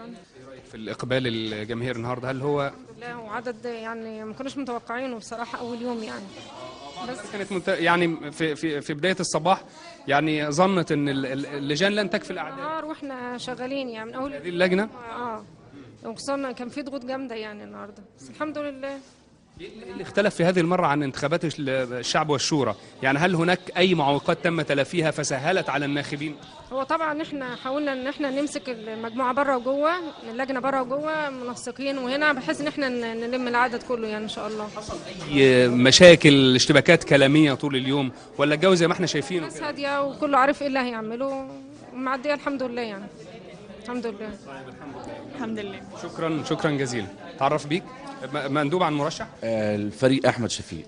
يعني في الاقبال الجماهير النهارده هل هو لا وعدد يعني ما كناش متوقعينه بصراحه اول يوم يعني بس كانت منت... يعني في في في بدايه الصباح يعني ظنت ان ال- ال- اللجان لن تكفي الاعداد نهار واحنا شغالين يعني من اول هذه اللجنه اه وخصوصا كان في ضغوط جامده يعني النهارده بس الحمد لله ايه اللي اختلف في هذه المره عن انتخابات الش- الشعب والشورى يعني هل هناك اي معوقات تم تلافيها فسهلت على الناخبين هو طبعا احنا حاولنا ان احنا نمسك المجموعه بره وجوه اللجنه بره وجوه منسقين وهنا بحيث ان احنا ن- نلم العدد كله يعني ان شاء الله اي مشاكل اشتباكات كلاميه طول اليوم ولا الجو زي ما احنا شايفينه ناس هاديه وكله عارف ايه اللي هيعمله ومعديه الحمد لله يعني الحمد لله الحمد لله شكرا شكرا جزيلا تعرف بيك م- مندوب عن مرشح آه، الفريق احمد شفيق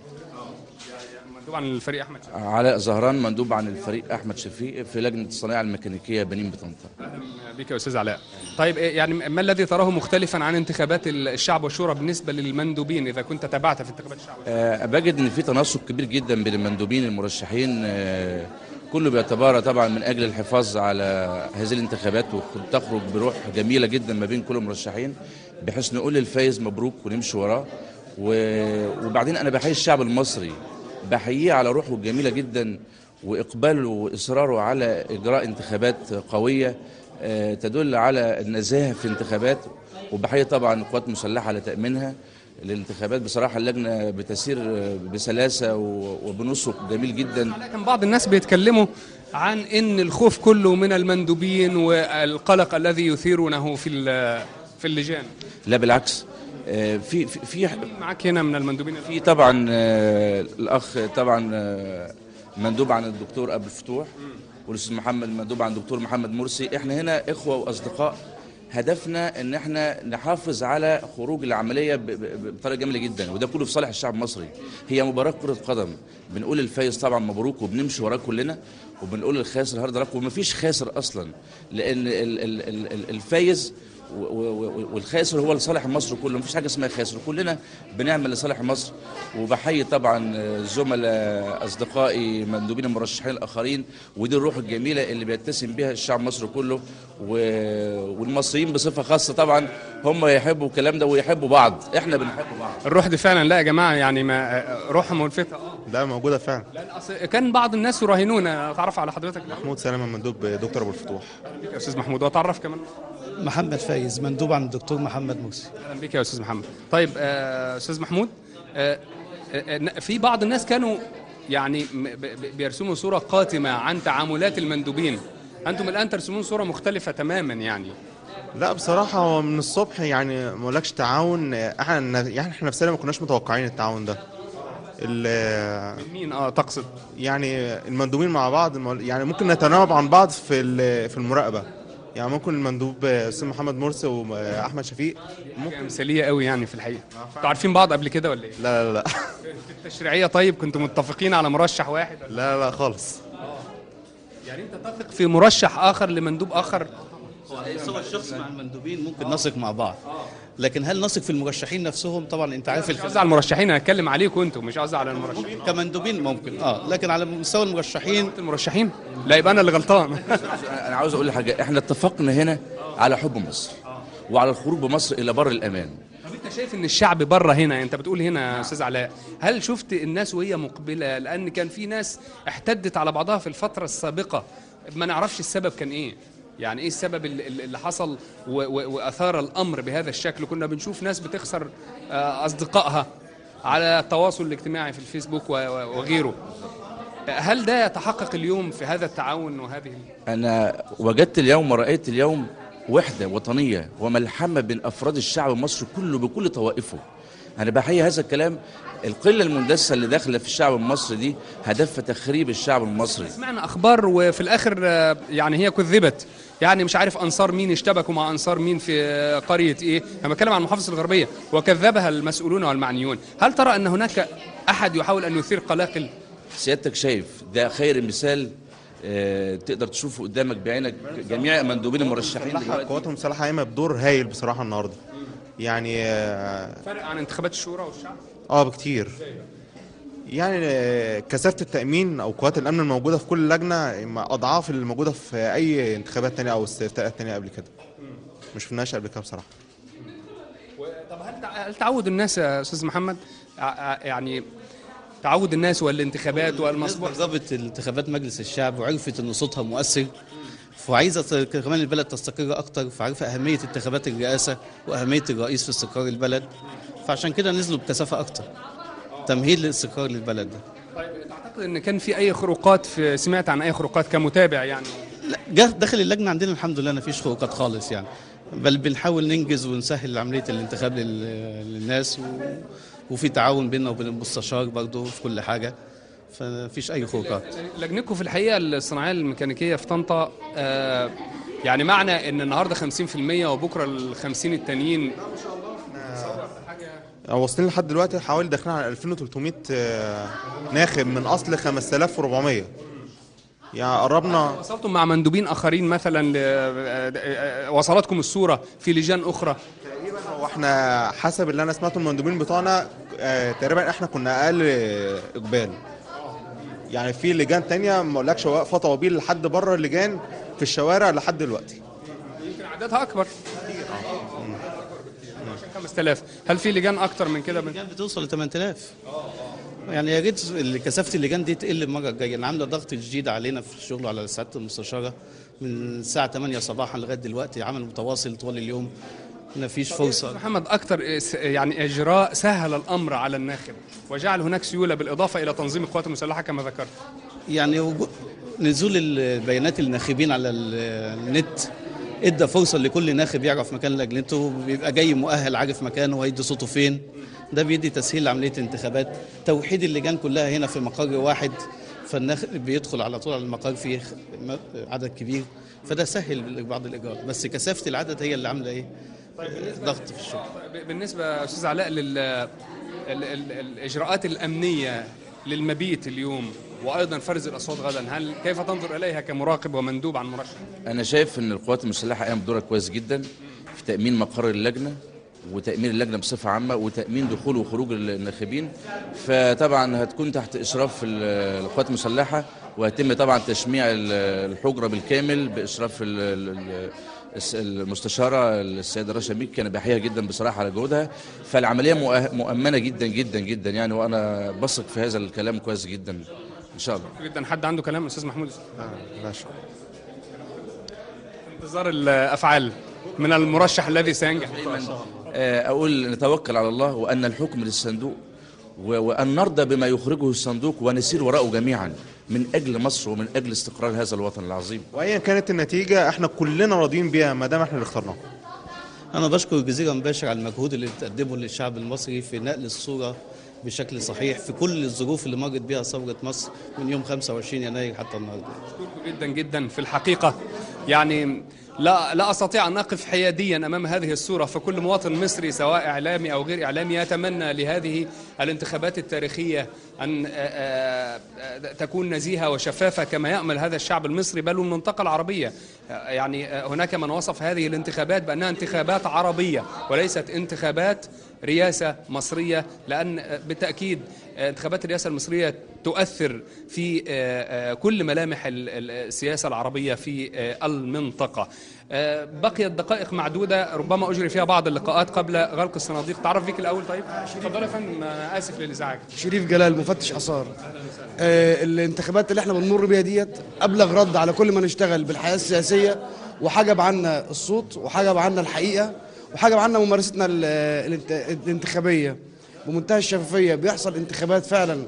مندوب عن الفريق احمد شفيق. علاء زهران مندوب عن الفريق احمد شفيق في لجنه الصناعه الميكانيكيه بنين بطنطا اهلا بك يا استاذ علاء طيب إيه يعني ما الذي تراه مختلفا عن انتخابات الشعب والشورى بالنسبه للمندوبين اذا كنت تابعت في انتخابات الشعب والشورى؟ آه، بجد ان في تناسق كبير جدا بين المندوبين المرشحين آه، كله بيتبارى طبعا من اجل الحفاظ على هذه الانتخابات وتخرج بروح جميله جدا ما بين كل المرشحين بحيث نقول للفايز مبروك ونمشي وراه و- وبعدين انا بحيي الشعب المصري بحييه على روحه الجميله جدا واقباله واصراره على اجراء انتخابات قويه آه، تدل على النزاهه في الانتخابات وبحيي طبعا القوات المسلحه على تامينها الانتخابات بصراحه اللجنه بتسير آه، بسلاسه و- وبنسق جميل جدا لكن بعض الناس بيتكلموا عن ان الخوف كله من المندوبين والقلق الذي يثيرونه في ال- في اللجان لا بالعكس آه، في في في معاك هنا من المندوبين في طبعا آه، الاخ طبعا آه، مندوب عن الدكتور ابو الفتوح والاستاذ محمد مندوب عن الدكتور محمد مرسي احنا هنا اخوه واصدقاء هدفنا ان احنا نحافظ على خروج العمليه ب- ب- بطريقه جميله جدا وده كله في صالح الشعب المصري هي مباراه كره قدم بنقول الفايز طبعا مبروك وبنمشي وراه كلنا وبنقول الخاسر هارد لك ومفيش خاسر اصلا لان ال- ال- ال- ال- الفايز و- و- و- والخاسر هو لصالح مصر كله مفيش حاجه اسمها خاسر كلنا بنعمل لصالح مصر وبحيي طبعا زملاء اصدقائي مندوبين المرشحين الاخرين ودي الروح الجميله اللي بيتسم بها الشعب المصري كله و- والمصريين بصفه خاصه طبعا هم يحبوا الكلام ده ويحبوا بعض احنا بنحب بعض الروح دي فعلا لا يا جماعه يعني ما روحها ملفته اه لا موجودة فعلا لان أصل كان بعض الناس يراهنون اتعرف على حضرتك الأول. محمود سلامة مندوب دكتور أبو الفتوح بك يا استاذ محمود واتعرف كمان محمد فايز مندوب عن الدكتور محمد مرسي اهلا بك يا استاذ محمد طيب آه، استاذ محمود آه، آه، آه، في بعض الناس كانوا يعني م- ب- ب- بيرسموا صوره قاتمه عن تعاملات المندوبين انتم الان ترسمون صوره مختلفه تماما يعني لا بصراحة هو من الصبح يعني ما اقولكش تعاون احنا يعني احنا نفسنا ما كناش متوقعين التعاون ده ال- مين اه تقصد يعني المندوبين مع بعض الم- يعني ممكن نتناوب عن بعض في ال- في المراقبة يعني ممكن المندوب استاذ محمد مرسي واحمد شفيق حاجه مثاليه قوي يعني في الحقيقه انتوا عارفين بعض قبل كده ولا ايه لا لا لا في التشريعيه طيب كنتوا متفقين على مرشح واحد ولا- لا لا خالص يعني انت تثق في مرشح اخر لمندوب اخر سواء الشخص مع المندوبين ممكن نثق مع بعض لكن هل نثق في المرشحين نفسهم طبعا انت عارف مش الف... قصدي على المرشحين انا هتكلم عليكم انتوا مش قصدي على المرشحين كمندوبين ممكن اه لكن على مستوى المرشحين المرشحين لا يبقى انا اللي غلطان انا عاوز اقول حاجه احنا اتفقنا هنا على حب مصر وعلى الخروج بمصر الى بر الامان طب انت شايف ان الشعب بره هنا انت بتقول هنا يا استاذ علاء هل شفت الناس وهي مقبله لان كان في ناس احتدت على بعضها في الفتره السابقه ما نعرفش السبب كان ايه يعني ايه السبب اللي, اللي حصل و- و- واثار الامر بهذا الشكل كنا بنشوف ناس بتخسر آه، اصدقائها على التواصل الاجتماعي في الفيسبوك و- و- وغيره هل ده يتحقق اليوم في هذا التعاون وهذه أنا وجدت اليوم ورأيت اليوم وحدة وطنية وملحمة بين أفراد الشعب المصري كله بكل طوائفه أنا بحيي هذا الكلام القلة المندسة اللي داخلة في الشعب المصري دي هدفها تخريب الشعب المصري سمعنا اخبار وفي الاخر آه، يعني هي كذبت يعني مش عارف انصار مين اشتبكوا مع انصار مين في آه، قريه ايه انا بتكلم عن المحافظه الغربيه وكذبها المسؤولون والمعنيون هل ترى ان هناك احد يحاول ان يثير قلاقل سيادتك شايف ده خير مثال آه، تقدر تشوفه قدامك بعينك جميع مندوبين المرشحين مسلحة دلوقتي القوات المسلحة قايمة بدور هايل بصراحة النهاردة يعني آه، فرق عن انتخابات الشورى والشعب اه بكتير يعني آه، كثافة التأمين أو قوات الأمن الموجودة في كل لجنة ما أضعاف اللي موجودة في أي انتخابات تانية أو استفتاءات تانية قبل كده ما شفناهاش قبل كده بصراحه طب هل تع- هل تعود الناس يا استاذ محمد ع- ع- يعني تعود الناس والانتخابات الناس والمصبوح جربت انتخابات مجلس الشعب وعرفت ان صوتها مؤثر وعايزه ت- كمان البلد تستقر اكتر فعارفه اهميه انتخابات الرئاسه واهميه الرئيس في استقرار البلد فعشان كده نزلوا بكثافه اكتر تمهيد لاستقرار للبلد ده طيب تعتقد ان كان في اي خروقات في سمعت عن اي خروقات كمتابع يعني لا جه داخل اللجنه عندنا الحمد لله ما فيش خروقات خالص يعني بل بنحاول ننجز ونسهل عمليه الانتخاب لل- للناس و... وفي تعاون بيننا وبين المستشار برضه في كل حاجه فمفيش اي خروقات لجنتكم في الحقيقه الصناعيه الميكانيكيه في طنطا آه يعني معنى ان النهارده 50% وبكره ال 50 التانيين واصلين لحد دلوقتي حوالي داخلين على 2300 آه، ناخب من اصل 5400 يعني قربنا وصلتم مع مندوبين اخرين مثلا ل- آه، آه، وصلتكم الصوره في لجان اخرى واحنا حسب اللي انا سمعته من المندوبين بتوعنا آه، تقريبا احنا كنا اقل آه، اقبال يعني في لجان تانية ما اقولكش واقفه طوابير لحد بره اللجان في الشوارع لحد دلوقتي يمكن عددها اكبر عشان 5000 هل في لجان اكتر من كده من اللجان بتوصل ل 8000 يعني يا ريت اللي كثافه اللجان دي تقل المره الجايه انا عامله ضغط جديد علينا في الشغل وعلى سعاده المستشاره من الساعه 8 صباحا لغايه دلوقتي عمل متواصل طوال اليوم ما فيش فرصه محمد اكتر إس- يعني اجراء سهل الامر على الناخب وجعل هناك سيوله بالاضافه الى تنظيم القوات المسلحه كما ذكرت يعني وجو- نزول البيانات الناخبين على ال- النت ادى فرصه لكل ناخب يعرف مكان لجنته بيبقى جاي مؤهل عارف مكانه وهيدي صوته فين ده بيدي تسهيل لعمليه الانتخابات توحيد اللجان كلها هنا في مقر واحد فالناخب بيدخل على طول على المقر فيه م- عدد كبير فده سهل بعض الاجراءات بس كثافه العدد هي اللي عامله ايه ضغط في الشغل بالنسبه يا استاذ علاء لل ال- ال- الاجراءات الامنيه للمبيت اليوم وايضا فرز الاصوات غدا هل كيف تنظر اليها كمراقب ومندوب عن مرشح انا شايف ان القوات المسلحه قامت بدورها كويس جدا في تامين مقر اللجنه وتامين اللجنه بصفه عامه وتامين دخول وخروج الناخبين فطبعا هتكون تحت اشراف ال- القوات المسلحه ويتم طبعا تشميع ال- الحجره بالكامل باشراف ال- ال- الس- المستشاره السيده رشا ميك كان بحيها جدا بصراحه على جهودها فالعمليه مؤه- مؤمنه جدا جدا جدا يعني وانا بثق في هذا الكلام كويس جدا ان شاء الله جدا حد عنده كلام استاذ محمود آه، لا شكرا انتظار الافعال من المرشح الذي سينجح آه، أقول نتوكل على الله وأن الحكم للصندوق و- وأن نرضى بما يخرجه الصندوق ونسير وراءه جميعا من أجل مصر ومن أجل استقرار هذا الوطن العظيم وايا كانت النتيجه احنا كلنا راضيين بيها ما دام احنا اللي اخترناه أنا بشكر جزيرة مباشر على المجهود اللي بتقدمه للشعب المصري في نقل الصورة بشكل صحيح في كل الظروف اللي مرت بها ثورة مصر من يوم 25 يناير حتى النهارده. أشكركم جدا جدا في الحقيقة يعني لا لا استطيع ان اقف حياديا امام هذه الصوره فكل مواطن مصري سواء اعلامي او غير اعلامي يتمنى لهذه الانتخابات التاريخيه ان آه، آه، آه، تكون نزيهه وشفافه كما يامل هذا الشعب المصري بل والمنطقه العربيه آه، يعني آه، هناك من وصف هذه الانتخابات بانها انتخابات عربيه وليست انتخابات رئاسه مصريه لان آه، بالتاكيد آه، انتخابات الرئاسه المصريه تؤثر في آه، آه، كل ملامح ال- ال- السياسه العربيه في آه، المنطقه. آه، بقيت دقائق معدوده ربما اجري فيها بعض اللقاءات قبل غلق الصناديق، تعرف بيك الاول طيب؟ اتفضل يا فندم آه، اسف للازعاج. شريف جلال مفتش اثار آه الانتخابات اللي احنا بنمر بيها ديت ابلغ رد على كل ما نشتغل بالحياه السياسيه وحجب عنا الصوت وحجب عنا الحقيقه وحجب عنا ممارستنا ال- الانت- الانتخابيه بمنتهى الشفافيه بيحصل انتخابات فعلا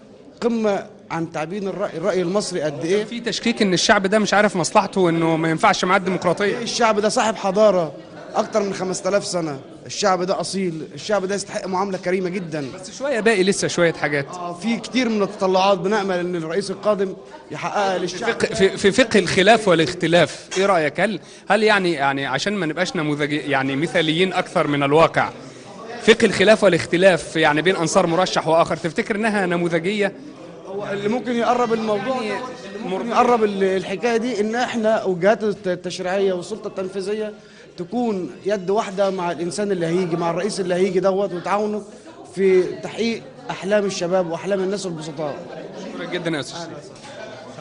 قمه عن تعبير الراي الراي المصري قد ايه في تشكيك ان الشعب ده مش عارف مصلحته وانه ما ينفعش معاه الديمقراطيه. الشعب ده صاحب حضاره اكتر من 5000 سنه الشعب ده اصيل الشعب ده يستحق معامله كريمه جدا بس شويه باقي لسه شويه حاجات. آه، في كتير من التطلعات بنامل ان الرئيس القادم يحققها للشعب فقه في, في فقه الخلاف والاختلاف ايه رايك هل هل يعني يعني عشان ما نبقاش نموذجي يعني مثاليين اكثر من الواقع فقه الخلاف والاختلاف يعني بين انصار مرشح واخر تفتكر انها نموذجيه هو اللي ممكن يقرب الموضوع ده اللي ممكن يقرب ال- الحكايه دي ان احنا والجهات الت- التشريعيه والسلطه التنفيذيه تكون يد واحده مع الانسان اللي هيجي مع الرئيس اللي هيجي دوت وتعاونه في تحقيق احلام الشباب واحلام الناس البسطاء شكرا جدا يا استاذ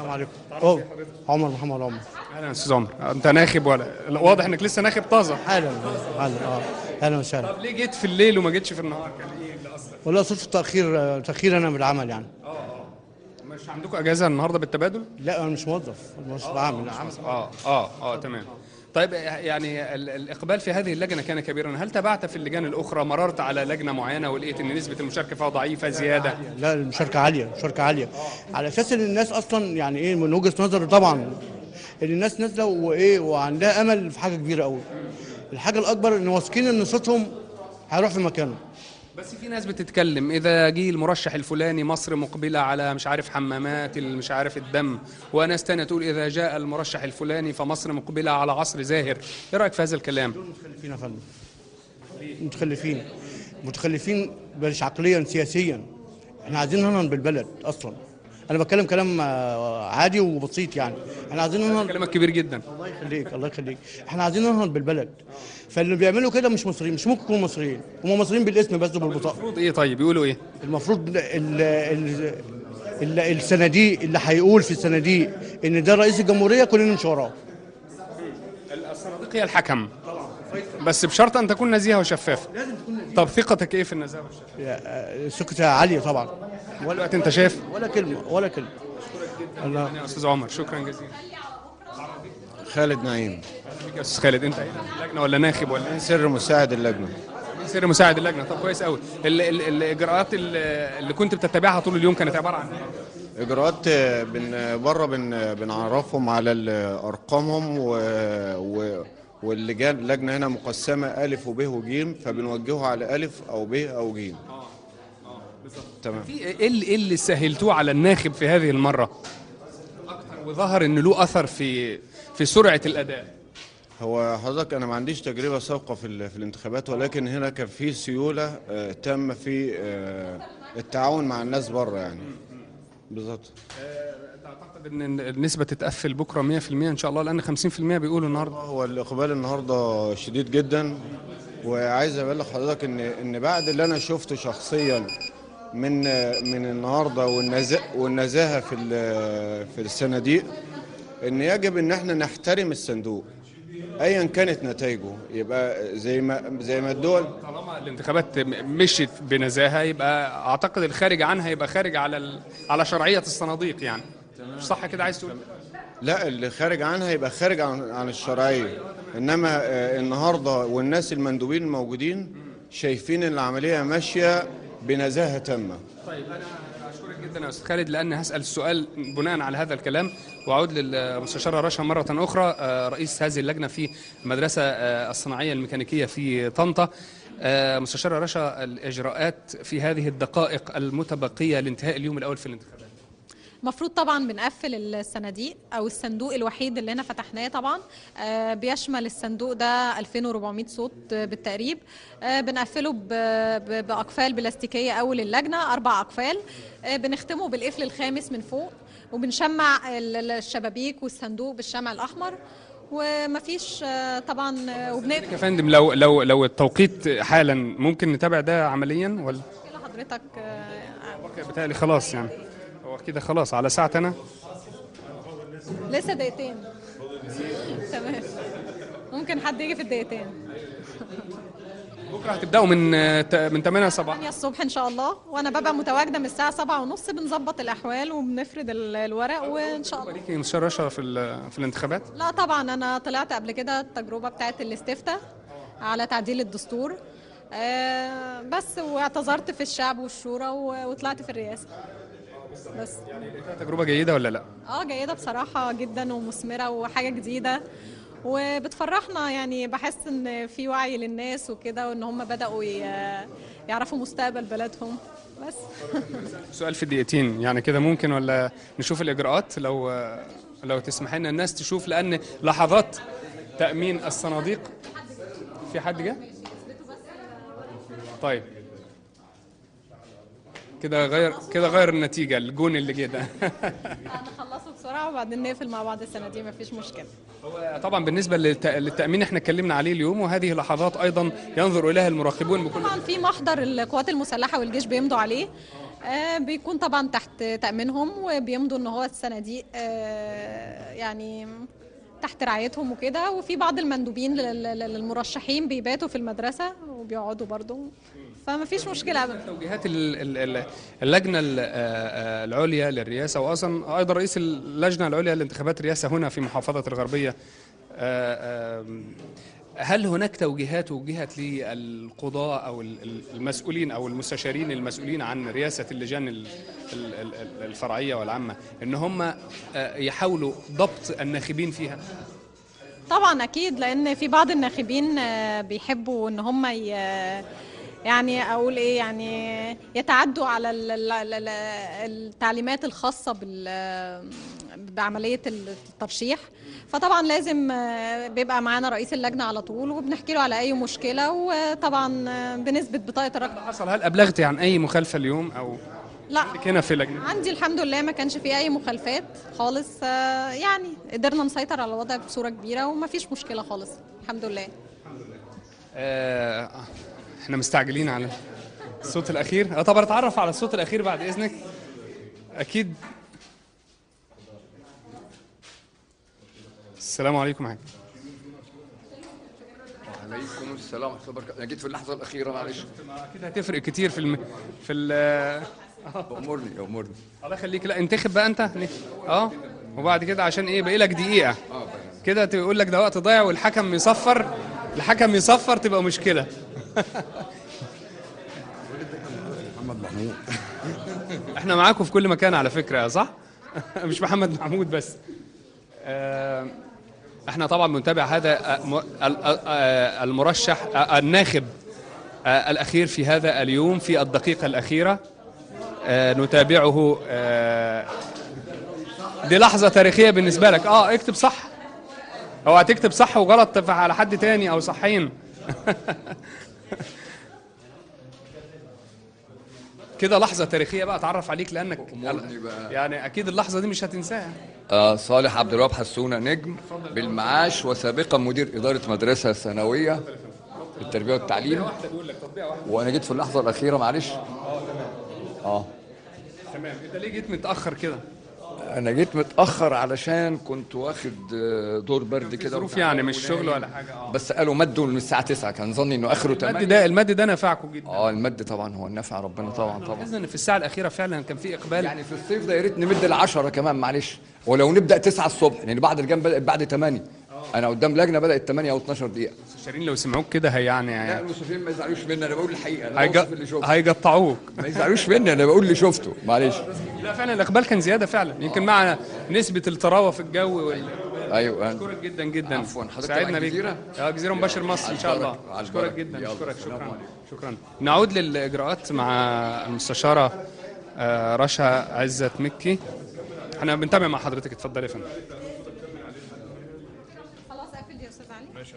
السلام عليكم أوه. عمر محمد عمر اهلا يا استاذ عمر انت ناخب ولا لا، واضح انك لسه ناخب طازه حالا حالا اه اهلا وسهلا طب ليه جيت في الليل وما جيتش في النهار كان ايه اللي اصلا والله صدفه تاخير آه، تاخير انا بالعمل يعني مش عندكم اجازه النهارده بالتبادل لا انا مش موظف أنا مش بعمل عمل اه اه اه تمام طيب يعني ال- الاقبال في هذه اللجنه كان كبيرا هل تابعت في اللجان الاخرى مررت على لجنه معينه ولقيت ان نسبه المشاركه فيها ضعيفه زياده لا المشاركه عاليه المشاركه عاليه على اساس ان الناس اصلا يعني ايه من وجهه نظري طبعا ان الناس نازله وايه وعندها امل في حاجه كبيره قوي الحاجه الاكبر ان واثقين ان صوتهم هيروح في مكانه بس في ناس بتتكلم اذا جه المرشح الفلاني مصر مقبله على مش عارف حمامات ال- مش عارف الدم وناس تانية تقول اذا جاء المرشح الفلاني فمصر مقبله على عصر زاهر ايه رايك في هذا الكلام متخلفين يا فندم متخلفين متخلفين مش عقليا سياسيا احنا عايزين ننهض بالبلد اصلا انا بتكلم كلام آه، عادي وبسيط يعني احنا عايزين ننهض كلامك كبير جدا الله يخليك الله يخليك احنا عايزين ننهض بالبلد فاللي بيعملوا كده مش مصريين مش ممكن يكونوا مصريين هم مصريين بالاسم بس بالبطاقه المفروض ايه طيب يقولوا ايه المفروض ال ال ال الصناديق اللي هيقول في الصناديق ان ده رئيس الجمهوريه كلنا نمشي وراه الصناديق هي الحكم بس بشرط ان تكون نزيهه وشفافه طب ثقتك ايه في النزاهه والشفافه يا- ثقتها عاليه طبعا ولا دلوقتي انت شايف ولا كلمه ولا كلمه الله يا استاذ عمر شكرا جزيلا خالد نعيم بك يا استاذ خالد انت ايه في اللجنه ولا ناخب ولا إيه؟ سر مساعد اللجنه سر مساعد اللجنه طب كويس قوي ال ال الاجراءات ال- اللي كنت بتتبعها طول اليوم كانت عباره عن ايه اجراءات آه، بن بره بن بنعرفهم على ال- ارقامهم و, و واللجان اللجنه هنا مقسمه الف وب وج فبنوجهه على الف او ب او ج تمام في ايه اللي, إيه اللي سهلتوه على الناخب في هذه المره اكتر وظهر ان له اثر في في سرعه الاداء هو حضرتك انا ما عنديش تجربه سابقه في ال- في الانتخابات ولكن هنا كان في سيوله آه، تامه في آه، التعاون مع الناس بره يعني بالظبط تعتقد ان النسبه تتقفل بكره 100% ان شاء الله لان 50% بيقولوا النهارده هو الاقبال النهارده شديد جدا وعايز ابلغ حضرتك ان ان بعد اللي انا شفته شخصيا من من النهارده والنزاهه والنزاهه في ال- في الصناديق ان يجب ان احنا نحترم الصندوق ايا كانت نتائجه يبقى زي ما زي ما الدول طالما الانتخابات م- مشيت بنزاهه يبقى اعتقد الخارج عنها يبقى خارج على ال... على شرعيه الصناديق يعني مش صح كده عايز تقول لا اللي خارج عنها يبقى خارج عن عن الشرعيه انما آه، النهارده والناس المندوبين الموجودين شايفين ان العمليه ماشيه بنزاهه تامه طيب انا اشكرك جدا يا استاذ خالد لان هسال السؤال بناء على هذا الكلام واعود للمستشاره رشا مره اخرى آه، رئيس هذه اللجنه في المدرسه آه، الصناعيه الميكانيكيه في طنطا آه، مستشاره رشا الاجراءات في هذه الدقائق المتبقيه لانتهاء اليوم الاول في الانتخابات المفروض طبعا بنقفل الصناديق او الصندوق الوحيد اللي هنا فتحناه طبعا آه، بيشمل الصندوق ده 2400 صوت آه، بالتقريب آه، بنقفله ب- ب- باقفال بلاستيكيه اول اللجنه اربع اقفال آه، بنختمه بالقفل الخامس من فوق وبنشمع ال- ال- الشبابيك والصندوق بالشمع الاحمر ومفيش آه، طبعا آه، وبنقفل يا فندم لو لو لو التوقيت حالا ممكن نتابع ده عمليا ولا حضرتك آه، بتهيألي خلاص يعني هو كده خلاص على ساعة أنا لسه دقيقتين تمام ممكن حد يجي في الدقيقتين بكرة هتبدأوا من من 8 صباحا 8 الصبح ان شاء الله وانا ببقى متواجده من الساعه 7 ونص بنظبط الاحوال وبنفرد ال- الورق وان شاء الله ليكي مستشار رشا في ال- في الانتخابات لا طبعا انا طلعت قبل كده التجربه بتاعت الاستفتاء على تعديل الدستور آه، بس واعتذرت في الشعب والشورى و- وطلعت في الرئاسه بس تجربة جيدة ولا لا؟ اه جيده بصراحه جدا ومثمره وحاجه جديده وبتفرحنا يعني بحس ان في وعي للناس وكده وان هم بداوا ي- يعرفوا مستقبل بلدهم بس سؤال في دقيقتين يعني كده ممكن ولا نشوف الإجراءات لو لو تسمح لنا الناس تشوف لأن لحظات تأمين الصناديق في حد جه؟ طيب كده غير كده غير النتيجة الجون اللي جه ده نخلصه بسرعه وبعدين نقفل مع بعض السنه دي مفيش مشكله طبعا بالنسبة للت- للتأمين احنا اتكلمنا عليه اليوم وهذه لحظات أيضا ينظر إليها المراقبون بكل طبعا في محضر القوات المسلحه والجيش بيمضوا عليه آه، بيكون طبعا تحت تأمينهم وبيمضوا ان هو الصناديق آه، يعني تحت رعايتهم وكده وفي بعض المندوبين لل- لل- للمرشحين بيباتوا في المدرسة وبيقعدوا برضو فما فيش مشكلة أبدا توجيهات ال- ال- ال- اللجنه ال- آه، آه، العليا للرئاسه واصلا ايضا رئيس اللجنه العليا لانتخابات الرئاسه هنا في محافظه الغربيه آه، آم، هل هناك توجيهات وجهت للقضاة أو ال- ال- المسؤولين أو المستشارين المسؤولين عن رئاسة اللجان ال- ال- ال- ال- الفرعية والعامة إن هم آه، يحاولوا ضبط الناخبين فيها؟ طبعا اكيد لان في بعض الناخبين آه، بيحبوا ان هم ي- يعني اقول ايه يعني يتعدوا على ال- ال- ال- التعليمات الخاصه بال بعمليه الترشيح فطبعا لازم آه، بيبقى معانا رئيس اللجنه على طول وبنحكي له على اي مشكله وطبعا آه، بنثبت بطاقه الرقم حصل هل أبلغت عن أي مخالفة اليوم أو لا عندك هنا في اللجنة؟ عندي الحمد لله ما كانش في اي مخالفات خالص آه، يعني قدرنا نسيطر على الوضع بصوره كبيره وما فيش مشكله خالص الحمد لله آه، احنا مستعجلين على الصوت الأخير آه، طب أتعرف على الصوت الأخير بعد إذنك أكيد السلام عليكم حاج عليكم السلام ورحمه الله وبركاته انا جيت في اللحظه الاخيره معلش أكيد هتفرق كتير في الم... في ال امرني امرني الله يخليك لا انتخب بقى أنت اه وبعد كده عشان إيه باقي لك دقيقة كده تقول لك ده وقت ضايع والحكم يصفر الحكم يصفر تبقى مشكلة محمد محمود احنا معاكم في كل مكان على فكرة صح؟ مش محمد محمود بس آه، احنا طبعا بنتابع هذا آه، م- ال- آه، المرشح آه، الناخب آه، الأخير في هذا اليوم في الدقيقة الأخيرة آه، نتابعه آه، دي لحظة تاريخية بالنسبة لك اه اكتب صح او هتكتب صح وغلط على حد تاني او صحين كده لحظة تاريخية بقى اتعرف عليك لانك أمورني بقى. يعني اكيد اللحظة دي مش هتنساها آه صالح عبد الوهاب حسونه نجم بالمعاش وسابقا مدير اداره مدرسه ثانويه للتربيه والتعليم وانا جيت في اللحظه الاخيره معلش اه تمام انت ليه جيت متأخر كده انا جيت متاخر علشان كنت واخد آه، دور برد كده ظروف يعني مش شغل ولا حاجة اه بس قالوا مدوا من الساعه 9 كان ظني انه اخره المد 8 ده المد ده نفعكم جدا اه المد طبعا هو النفع ربنا طبعا طبعا باذن ان في الساعة الأخيرة فعلا كان في إقبال يعني في الصيف ده يا ريت نمد العشرة كمان معلش ولو نبدا 9 الصبح لان بعد الجام بدات بعد 8 انا قدام لجنه بدات 8 او 12 دقيقه المستشارين لو سمعوك كده هي يعني لا يعني المسافرين ما يزعلوش مني انا بقول الحقيقه انا هيج- بوصف اللي شفته هيقطعوك ما يزعلوش مني انا بقول اللي شفته معلش لا فعلا الإقبال كان زيادة فعلا يمكن مع نسبة الطراوة في الجو وال... ايوه اشكرك جدا جدا عفواً. حضرتك سعدنا على بيك الجزيرة؟ اه جزيره مباشر مصر ان شاء الله البركة، على اشكرك البركة. جدا يلا، اشكرك السلام شكرا عليكم. شكرا نعود للاجراءات مع المستشاره آه، رشا عزت مكي احنا بنتابع مع حضرتك اتفضلي يا فندم خلاص قفل يا استاذ علي ماشي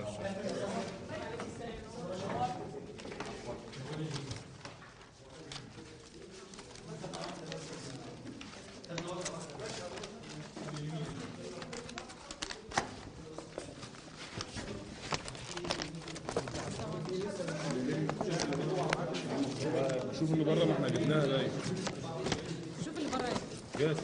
شوف اللي بره ما احنا جبناها باين شوف اللي بره جاهز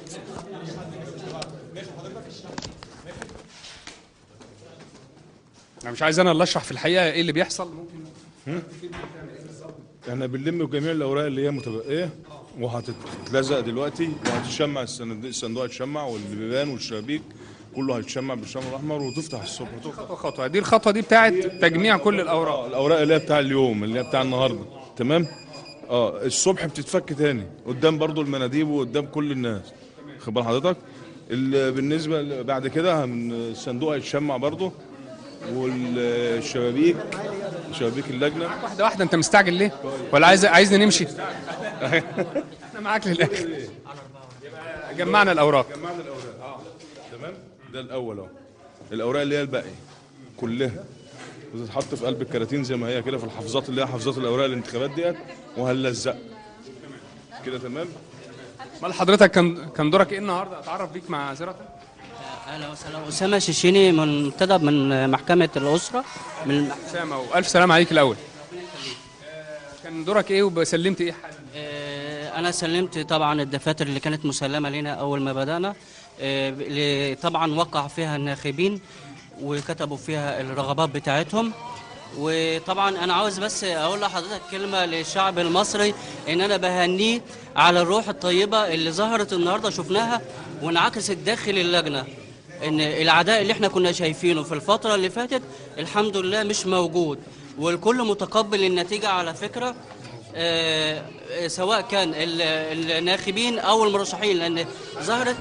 انا مش عايز انا اللي اشرح في الحقيقه ايه اللي بيحصل ممكن احنا بنلم جميع الاوراق اللي هي متبقيه وهتتلزق دلوقتي وهتشمع الصندوق الصندوق هيتشمع والبيبان والشبابيك كله هيتشمع بالشمع الاحمر وتفتح الصبح تفتح خطوه خطوه دي الخطوه دي بتاعت تجميع كل الاوراق الاوراق اللي هي بتاع اليوم اللي هي بتاع النهارده تمام اه الصبح بتتفك تاني قدام برضو المناديب وقدام كل الناس خد بال حضرتك ال- بالنسبه ل- بعد كده هن- الصندوق هيتشمع برضو والشبابيك شبابيك اللجنه واحده واحده انت مستعجل ليه ولا عايز عايزني نمشي احنا معاك للاخر يبقى جمعنا الاوراق جمعنا الاوراق اه تمام ده الاول اهو الاوراق اللي هي الباقيه كلها بتتحط في قلب الكراتين زي ما هي كده في الحافظات اللي هي حافظات الاوراق الانتخابات ديت وهنلزق كده تمام امال حضرتك كان كان دورك ايه النهارده اتعرف بيك مع زيارتك اهلا وسهلا اسامه شيشيني منتدب من محكمه الاسره من اسامه والف سلام عليك الاول كان دورك ايه وسلمت ايه حد آه، انا سلمت طبعا الدفاتر اللي كانت مسلمه لنا اول ما بدانا آه، اللي طبعا وقع فيها الناخبين وكتبوا فيها الرغبات بتاعتهم وطبعا انا عاوز بس اقول لحضرتك كلمه للشعب المصري ان انا بهنيه على الروح الطيبه اللي ظهرت النهارده شفناها وانعكست داخل اللجنه ان العداء اللي احنا كنا شايفينه في الفتره اللي فاتت الحمد لله مش موجود والكل متقبل النتيجه على فكره آه، آه، سواء كان ال- الناخبين او المرشحين لان ظهرت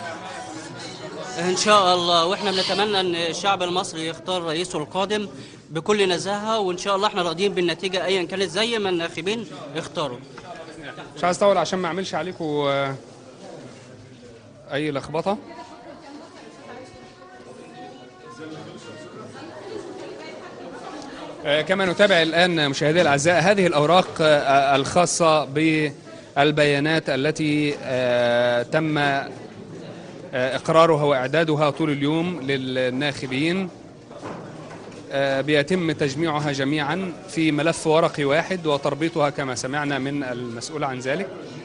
ان شاء الله واحنا بنتمنى ان الشعب المصري يختار رئيسه القادم بكل نزاهه وان شاء الله احنا راضيين بالنتيجه ايا كانت زي ما الناخبين اختاروا مش عايز اطول عشان ما اعملش عليكم آه، اي لخبطه آه، كما نتابع الان مشاهدي الاعزاء هذه الاوراق آه، الخاصه بالبيانات التي آه، تم آه، اقرارها واعدادها طول اليوم للناخبين آه، بيتم تجميعها جميعا في ملف ورقي واحد وتربيطها كما سمعنا من المسؤول عن ذلك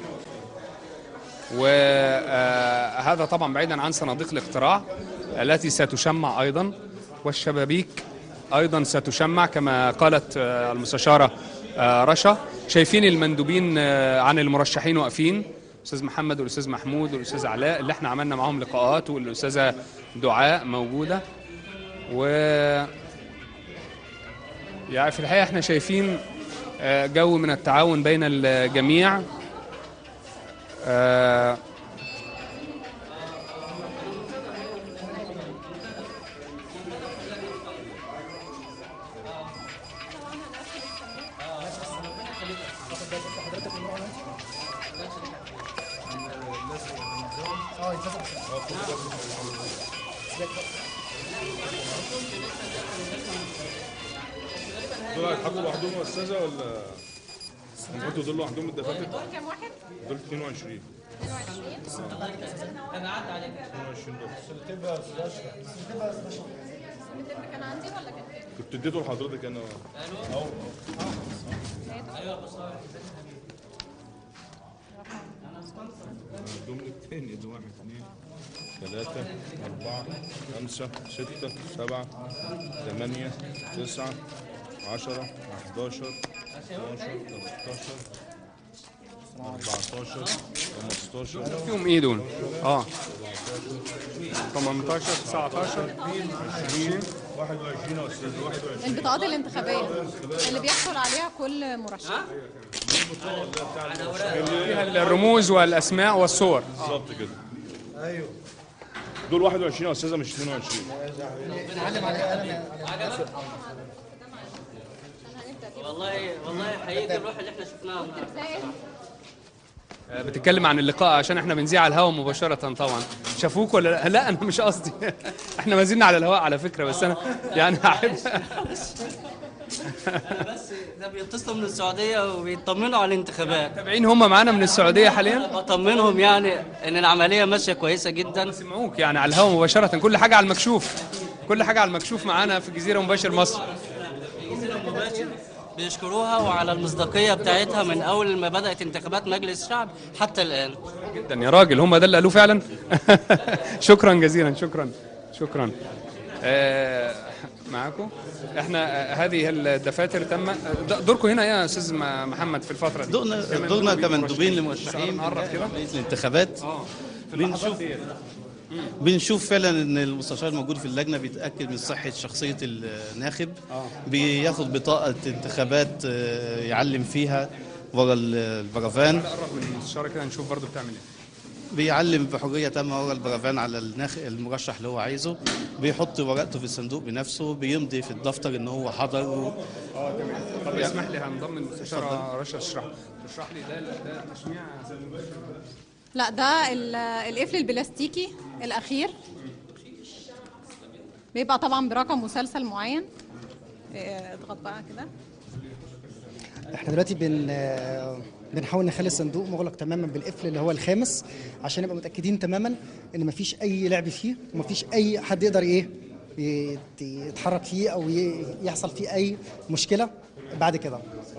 وهذا طبعا بعيدا عن صناديق الاقتراع التي ستشمع ايضا والشبابيك ايضا ستشمع كما قالت آه، المستشاره آه، رشا شايفين المندوبين آه، عن المرشحين واقفين الاستاذ محمد والاستاذ محمود والاستاذ علاء اللي احنا عملنا معاهم لقاءات والاستاذه دعاء موجوده و يعني في الحقيقه احنا شايفين آه، جو من التعاون بين الجميع آه، دول هيتحطوا لوحدهم يا استاذه ولا هنحطوا دول لوحدهم الدفاتر؟ دول كام واحد؟ دول 22 انا عدى عليك 22 دول كان عندي ولا كان كنت اديته لحضرتك انا الجملة التاني دي واحد اثنين ثلاثة أربعة خمسة ستة سبعة ثمانية تسعة عشرة 11 12 13 14 15 فيهم ايه دول؟ اه 18 19 20 21 يا استاذ 21 البطاقات الانتخابيه اللي بيحصل عليها كل مرشح فيها الرموز والاسماء والصور بالظبط كده ايوه دول 21 يا استاذه مش 22 والله والله حقيقي الروح اللي احنا شفناها النهارده آه، بتتكلم عن اللقاء عشان احنا بنذيع على الهواء مباشرة طبعا شافوك ولا لا؟ لا انا مش قصدي احنا ما زلنا على الهواء على فكرة بس انا يعني احب بس ده بيتصلوا من السعوديه وبيطمنوا على الانتخابات تابعين هم معانا من السعودية حاليا بطمنهم يعني ان العمليه ماشيه كويسه جدا سمعوك يعني على الهواء مباشرة كل حاجة على المكشوف كل حاجة على المكشوف معانا في جزيرة مباشر مصر بيشكروها وعلى المصداقيه بتاعتها من اول ما بدات انتخابات مجلس الشعب حتى الان جدا يا راجل هم ده اللي قالوه فعلا شكرا جزيلا شكرا شكرا آه، معاكم احنا آه، هذه الدفاتر تم آه، د- دوركم هنا يا استاذ م- محمد في الفتره دي دورنا كمندوبين دورنا كمندوبين مرشحين. لمرشحين نقرب كده رئيس الانتخابات في بنشوف اللحظات ديت. بنشوف فعلا ان المستشار الموجود في اللجنه بيتاكد من صحه شخصيه الناخب بياخد بطاقه انتخابات آه، يعلم فيها ورا ال- البرافان نقرب من المستشاره كده نشوف برضو بتعمل ايه بيعلم بحريه تامه ورا البرافان على الناخ المرشح اللي هو عايزه بيحط ورقته في الصندوق بنفسه بيمضي في الدفتر ان هو حضر و... اه تمام طب اسمح لي هنضم المستشاره رشا تشرح تشرح لي ده ده تشميع لا ده ال- القفل البلاستيكي الاخير بيبقى طبعا برقم مسلسل معين إيه، اضغط بقى كده احنا دلوقتي بن آه، بنحاول نخلي الصندوق مغلق تماما بالقفل اللي هو الخامس عشان نبقى متاكدين تماما ان مفيش اي لعب فيه ومفيش اي حد يقدر ايه يت- يتحرك فيه او ي- يحصل فيه اي مشكله بعد كده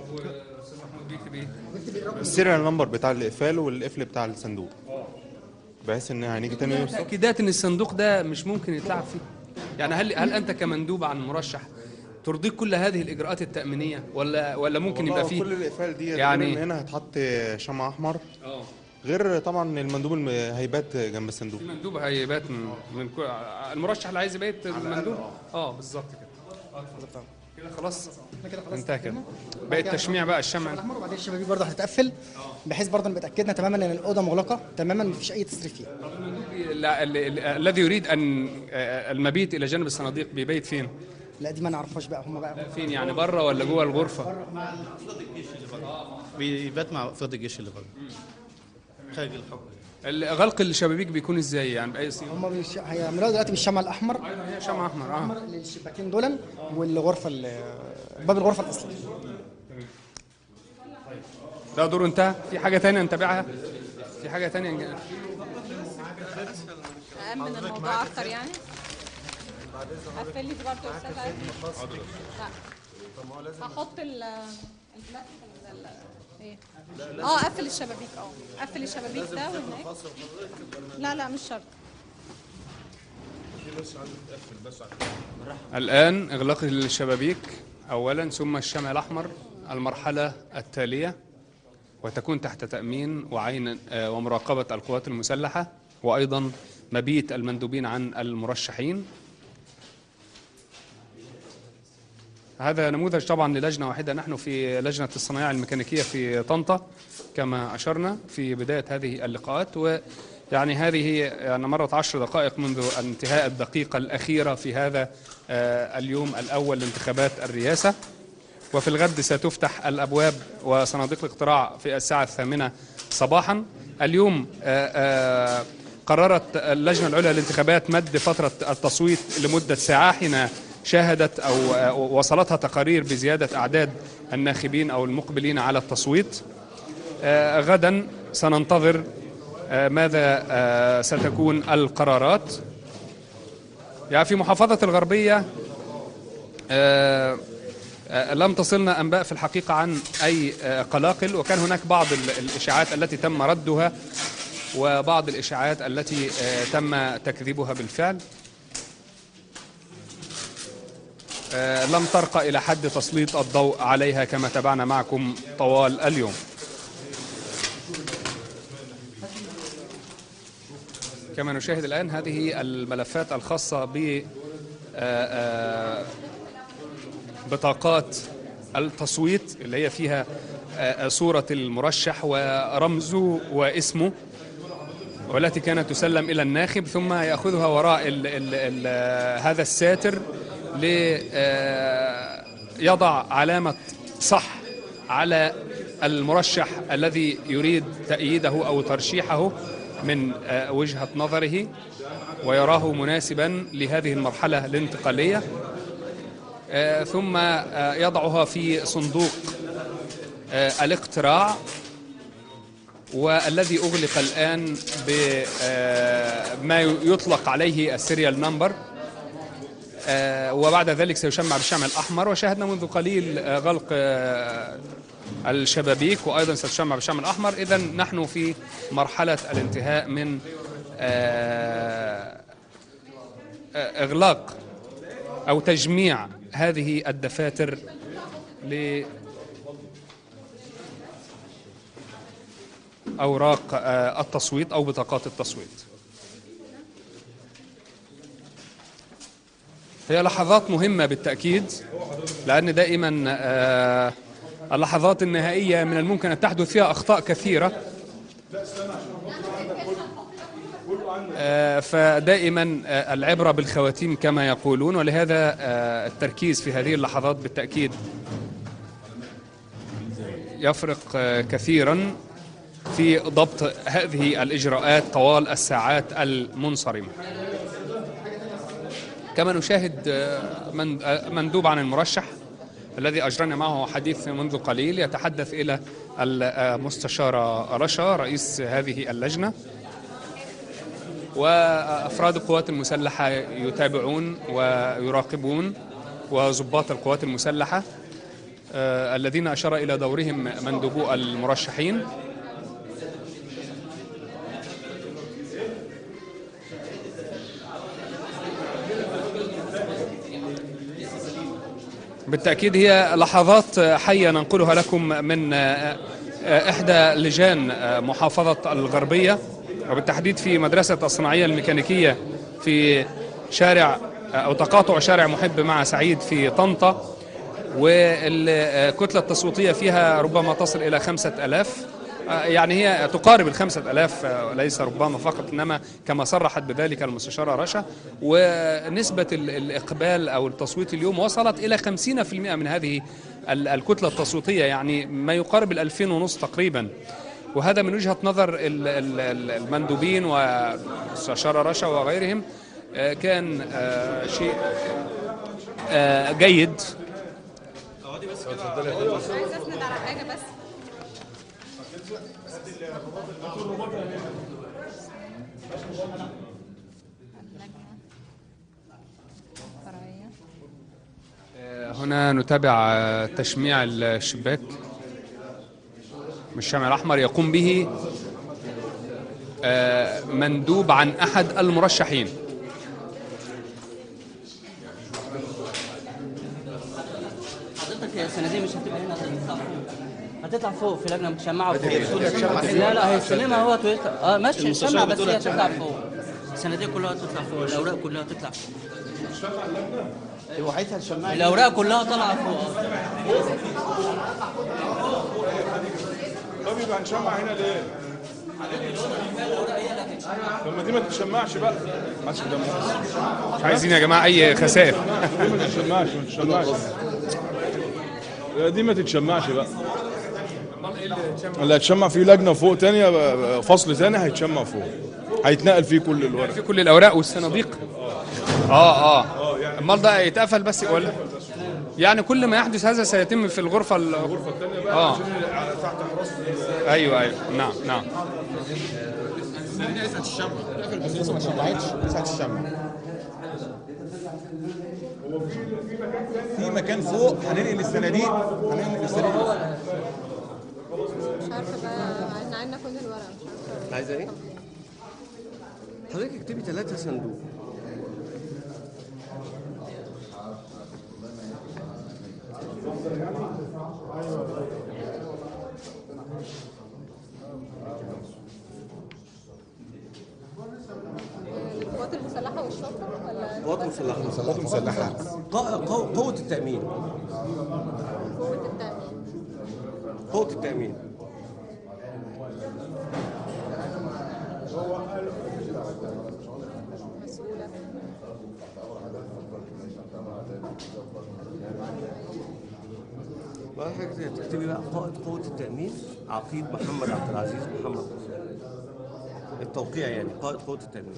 السيريال نمبر بتاع الاقفال والقفل بتاع الصندوق بحيث ان هنيجي تاني يوم تأكيدات ان الصندوق ده مش ممكن يتلعب فيه يعني هل هل انت كمندوب عن مرشح ترضيك كل هذه الاجراءات التامينيه ولا ولا ممكن يبقى فيه كل الاقفال دي يعني- يعني هنا هتحط شمع احمر اه غير طبعا المندوب الم- هيبات جنب الصندوق في مندوب هيبات من, من كل المرشح اللي عايز يبيت المندوب اه بالظبط كده كده خلاص انتهى كده باقي التشميع بقى الشمع الاحمر وبعدين الشبابيك برضه هتتقفل بحيث برضه نبقى اتاكدنا تماما ان الاوضه مغلقه تماما مفيش اي تسريب فيها لا، ال- ال- الذي يريد ان آه، المبيت الى جانب الصناديق بيبيت فين؟ لا دي ما نعرفهاش بقى هم بقى فين يعني بره ولا جوه الغرفه؟ بيبات مع افراد الجيش اللي بره خارج الحكم ال- غلق الشبابيك بيكون ازاي يعني باي صيغه؟ هم بيش... هيعملوها دلوقتي بالشمع الاحمر هي شمع احمر اه احمر للشباكين دول والغرفه ال- باب الغرفه الاصليه ده دور انتهى في حاجه تانية نتابعها في حاجه تانية نج- أأمن الموضوع أكتر يعني قفل لي برضه يا أستاذ عادل لا هحط ال البلاستيك ال- ال- ايه اه قفل الشبابيك اه قفل الشبابيك ده وهناك لا لا مش شرط الان اغلاق الشبابيك اولا ثم الشمع الاحمر المرحله التاليه وتكون تحت تامين وعين آه، ومراقبه القوات المسلحه وايضا مبيت المندوبين عن المرشحين هذا نموذج طبعا للجنة واحدة نحن في لجنة الصنايع الميكانيكية في طنطا كما أشرنا في بداية هذه اللقاءات ويعني هذه يعني مرت عشر دقائق منذ انتهاء الدقيقة الأخيرة في هذا آه، اليوم الأول لانتخابات الرئاسة وفي الغد ستفتح الأبواب وصناديق الاقتراع في الساعة الثامنة صباحا اليوم آه، آه، قررت اللجنة العليا للانتخابات مد فترة التصويت لمدة ساعة حين شاهدت أو آه، وصلتها تقارير بزيادة أعداد الناخبين أو المقبلين على التصويت آه، غدا سننتظر آه، ماذا آه، ستكون القرارات يعني في محافظة الغربية آه، آه، لم تصلنا أنباء في الحقيقة عن أي آه، قلاقل وكان هناك بعض ال- الإشاعات التي تم ردها وبعض الإشاعات التي آه، تم تكذيبها بالفعل آه، لم ترقى إلى حد تسليط الضوء عليها كما تابعنا معكم طوال اليوم كما نشاهد الآن هذه الملفات الخاصة ب آه، آه، بطاقات التصويت اللي هي فيها آه، صورة المرشح ورمزه واسمه والتي كانت تسلم إلى الناخب ثم يأخذها وراء ال ال ال هذا الساتر ليضع علامة صح على المرشح الذي يريد تأييده أو ترشيحه من آه، وجهة نظره ويراه مناسبا لهذه المرحلة الانتقالية آه، ثم آه، يضعها في صندوق آه، الاقتراع والذي أغلق الآن بما يطلق عليه السيريال نمبر آه، وبعد ذلك سيشمع بالشمع الأحمر وشاهدنا منذ قليل آه، غلق آه، الشبابيك وأيضا ستشمع بالشمع الأحمر إذا نحن في مرحلة الانتهاء من آه، آه، إغلاق أو تجميع هذه الدفاتر ل أوراق آه، التصويت أو بطاقات التصويت هي لحظات مهمة بالتأكيد لأن دائما آه، اللحظات النهائية من الممكن أن تحدث فيها أخطاء كثيرة آه، فدائما آه، العبرة بالخواتيم كما يقولون ولهذا آه، التركيز في هذه اللحظات بالتأكيد يفرق آه، كثيرا في ضبط هذه الإجراءات طوال الساعات المنصرمة كما نشاهد آه، من- آه، مندوب عن المرشح الذي أجرينا معه حديث منذ قليل يتحدث إلى المستشارة رشا رئيس هذه اللجنة وأفراد القوات المسلحة يتابعون ويراقبون وضباط القوات المسلحة آه، الذين أشار إلى دورهم مندوبو المرشحين بالتأكيد هي لحظات حية ننقلها لكم من آه، آه، إحدى لجان آه، محافظة الغربية وبالتحديد في مدرسة الصناعية الميكانيكية في شارع أو تقاطع شارع محب مع سعيد في طنطا والكتلة التصويتية فيها ربما تصل إلى خمسة ألاف يعني هي تقارب الخمسة ألاف ليس ربما فقط إنما كما صرحت بذلك المستشارة رشا ونسبة ال- الإقبال أو التصويت اليوم وصلت إلى 50% من هذه ال- الكتلة التصويتية يعني ما يقارب الألفين ونص تقريبا وهذا من وجهة نظر ال- ال- ال- المندوبين والمستشارة رشا وغيرهم آه، كان آه، شيء آه، جيد عايز اسند على حاجه بس هنا نتابع آه، تشميع الشباك الشمع الأحمر يقوم به آه، مندوب عن أحد المرشحين حضرتك السنه دي مش هتبقى هنا هتطلع فوق هتطلع فوق في لجنه متشمعه فوق هي بتقول لك شمع هنا. لا لا هي السلمه هو تويتر اه ماشي المستشار الشمع بس بتقول هي لك شمع هتطلع هنا. فوق السنه دي كلها هتطلع فوق الاوراق كلها هتطلع فوق وحياتها الشماعة الاوراق كلها طالعه فوق طب يبقى نشمع هنا ليه؟ طب ما دي ما تتشمعش بقى ماسك دم مش عايزين يا جماعة أي خسائر دي ما تتشمعش ما تتشمعش لا، دي ما تتشمعش بقى اللي هتشمع فيه لجنه فوق تانية بقى- فصل تاني هيتشمع فوق هيتنقل فيه كل الورق في كل الأوراق والصناديق اه اه امال ده يتقفل بس ولا يعني كل ما يحدث هذا سيتم في الغرفة الغرفة الثانية اه تحت حراسه ايوه ايوه نعم نعم ساعة الشمع اقفل بس لسه ما اتشمعتش ساعة الشمع في مكان فوق هننقل الصناديق هننقل الصناديق مش عارفه بقى عنا عنا كل الورق مش عارفه عايزه ايه؟ حضرتك اكتبي ثلاثة صندوق القوات المسلحه والشرطه ولا قوات مسلحة قوات مسلحة قو- قو- قوة التأمين قوه التامين قوة التأمين مسؤوله بقى حضرتك تكتبي بقى قائد قوة التأمين عقيد محمد عبد العزيز محمد التوقيع يعني قائد قوة التأمين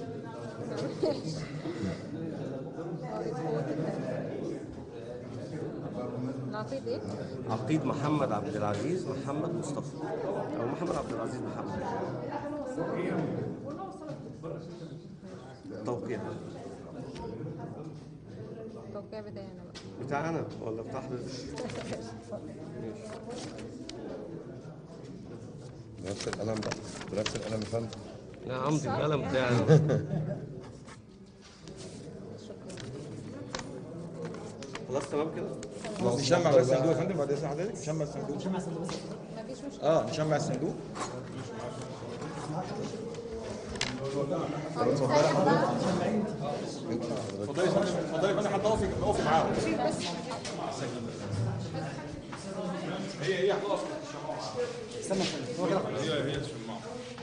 العقيد ايه؟ عقيد محمد عبد العزيز محمد مصطفى أو محمد عبد العزيز محمد توقيع التوقيع بتاعي انا بقى بتاعنا ولا بتاع حضرتك؟ بنفس القلم ده بنفس القلم يا فندم لا عمدي القلم بتاعي خلاص تمام كده؟ نشمع بس الصندوق يا فندم بعد اذن حضرتك نشمع الصندوق نشمع الصندوق مفيش مشكله اه نشمع الصندوق اتفضلي يا فندم اتفضلي يا فندم حتى اقفي اقفي معاهم هي هي هتقف استنى هو كده هي هي الشماعة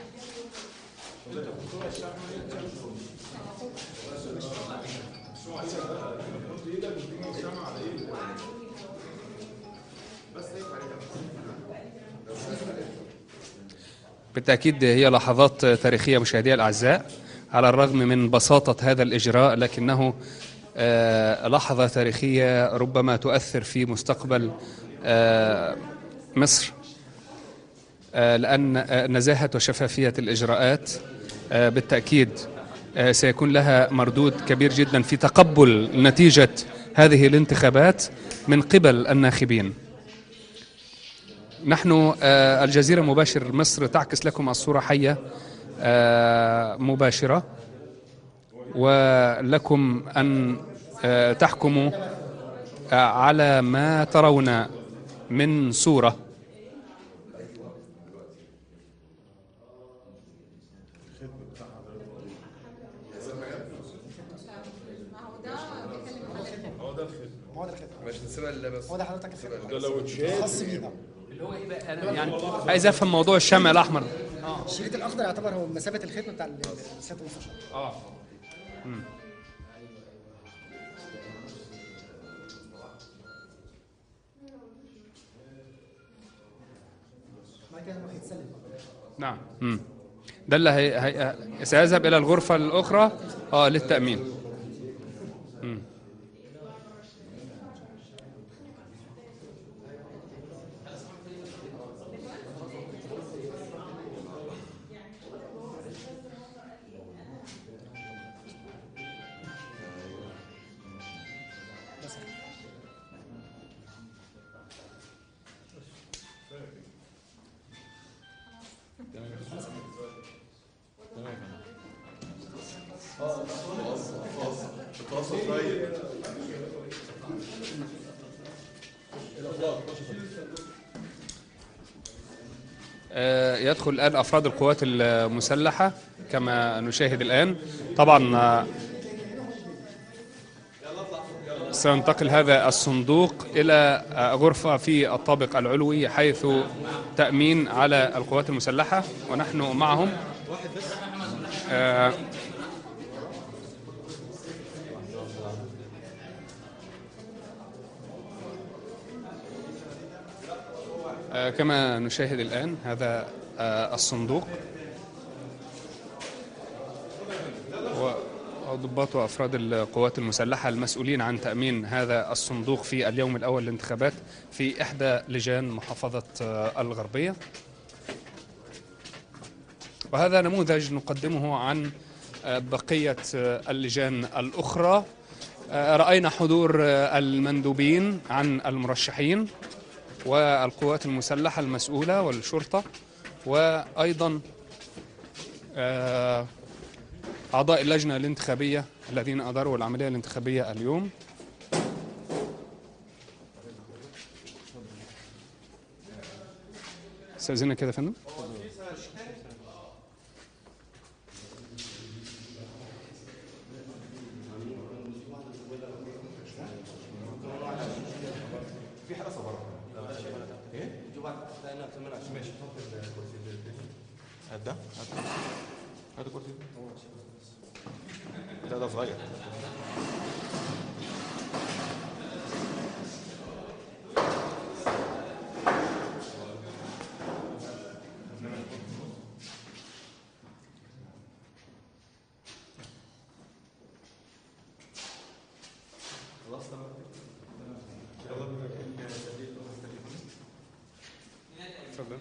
بالتأكيد هي لحظات تاريخية مشاهدينا الأعزاء على الرغم من بساطة هذا الإجراء لكنه آه، لحظة تاريخية ربما تؤثر في مستقبل آه، مصر آه، لأن آه، نزاهة وشفافية الإجراءات آه، بالتأكيد آه، سيكون لها مردود كبير جدا في تقبل نتيجة هذه الانتخابات من قبل الناخبين نحن آه، الجزيرة مباشر مصر تعكس لكم الصورة حية آه، مباشرة ولكم أن آه، تحكموا آه، على ما ترون من صورة مش نسيبها الا بس هو ده حضرتك ده لو اتشال خاص بينا اللي هو ايه بقى يعني عايز افهم موضوع الشمع الاحمر الشريط الاخضر يعتبر هو مسافه الختم بتاع السياده المستشار اه بعد كده هو هيتسلم نعم مم. ده اللي هي... هي... سيذهب الى الغرفه الاخرى اه للتامين مم. آه، يدخل الآن أفراد القوات المسلحة كما نشاهد الآن طبعا آه، سينتقل هذا الصندوق إلى آه، غرفة في الطابق العلوي حيث تأمين على القوات المسلحة ونحن معهم آه، آه، كما نشاهد الآن هذا آه، الصندوق وضباط وأفراد القوات المسلحة المسؤولين عن تأمين هذا الصندوق في اليوم الأول للانتخابات في إحدى لجان محافظة آه، الغربية وهذا نموذج نقدمه عن آه، بقية آه، اللجان الأخرى آه، رأينا حضور آه، المندوبين عن المرشحين والقوات المسلحة المسؤولة والشرطة وأيضا آه، أعضاء اللجنة الانتخابية الذين أداروا العملية الانتخابية اليوم استاذنا كده يا فندم في حراسه بره ايه؟ ماشي هات ده هات ده. هات الكرسي ده لا ده صغير خلاص تمام يلا بينا اتفضل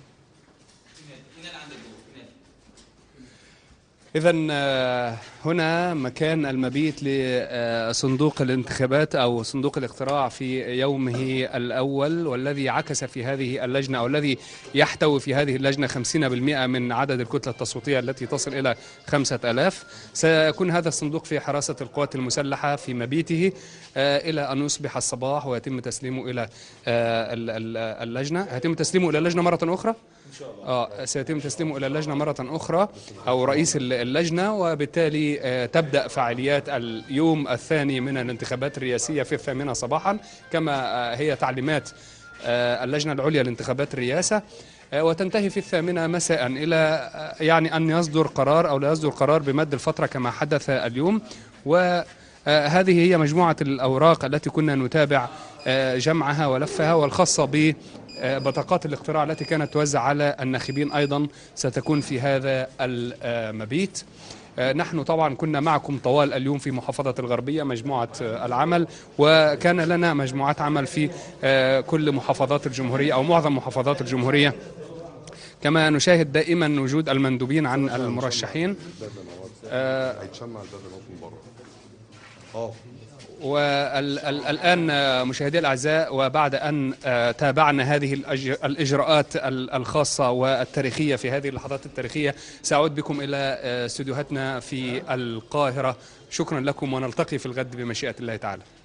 إذا هنا مكان المبيت لصندوق الانتخابات أو صندوق الاقتراع في يومه الأول والذي عكس في هذه اللجنة أو الذي يحتوي في هذه اللجنة 50% من عدد الكتلة التصويتية التي تصل إلى 5000 سيكون هذا الصندوق في حراسة القوات المسلحة في مبيته آه، إلى أن يصبح الصباح ويتم تسليمه إلى آه، ال- ال- اللجنة هيتم تسليمه إلى اللجنة مرة أخرى اه سيتم تسليمه الى اللجنه مره اخرى او رئيس ال- اللجنه وبالتالي آه، تبدا فعاليات اليوم الثاني من الانتخابات الرئاسيه في الثامنه صباحا كما آه، هي تعليمات آه، اللجنه العليا لانتخابات الرئاسه آه، وتنتهي في الثامنة مساء إلى آه، يعني أن يصدر قرار أو لا يصدر قرار بمد الفترة كما حدث اليوم وهذه هي مجموعة الأوراق التي كنا نتابع آه، جمعها ولفها والخاصة ب آه، بطاقات الاقتراع التي كانت توزع على الناخبين أيضا ستكون في هذا المبيت آه، نحن طبعا كنا معكم طوال اليوم في محافظة الغربية مجموعة آه، العمل وكان لنا مجموعات عمل في آه، كل محافظات الجمهورية أو معظم محافظات الجمهورية كما نشاهد دائما وجود المندوبين عن المرشحين آه، هيتشمع الباب اللي هو من بره اه والآن مشاهدي الأعزاء وبعد أن آه، تابعنا هذه الأج- الإجراءات ال- الخاصة والتاريخية في هذه اللحظات التاريخية سأعود بكم إلى آه، استديوهاتنا في القاهرة شكرا لكم ونلتقي في الغد بمشيئة الله تعالى